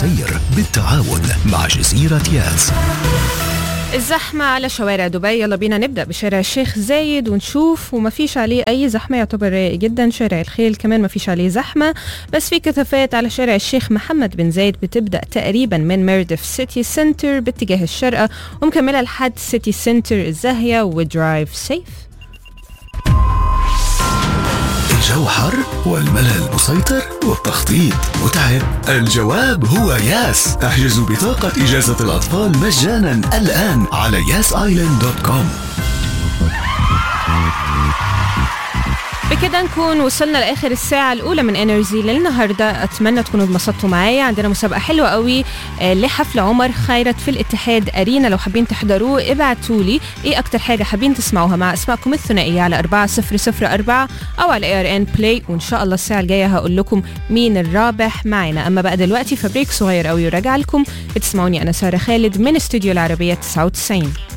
القصير بالتعاون مع جزيرة ياس الزحمة على شوارع دبي يلا بينا نبدأ بشارع الشيخ زايد ونشوف وما فيش عليه أي زحمة يعتبر رايق جدا شارع الخيل كمان ما فيش عليه زحمة بس في كثافات على شارع الشيخ محمد بن زايد بتبدأ تقريبا من ميردف سيتي سنتر باتجاه الشرقة ومكملة لحد سيتي سنتر الزاهية ودرايف سيف الجو حر والملل مسيطر والتخطيط متعب الجواب هو ياس احجزوا بطاقة إجازة الأطفال مجانا الآن على yasisland.com بكده نكون وصلنا لاخر الساعه الاولى من انرجي للنهارده اتمنى تكونوا اتبسطتوا معايا عندنا مسابقه حلوه قوي آه، لحفل عمر خيرت في الاتحاد ارينا لو حابين تحضروه ابعتوا لي ايه اكتر حاجه حابين تسمعوها مع اسمائكم الثنائيه على 4004 او على اي ار ان بلاي وان شاء الله الساعه الجايه هقول لكم مين الرابح معانا اما بقى دلوقتي فبريك صغير قوي وراجع لكم بتسمعوني انا ساره خالد من استوديو العربيه 99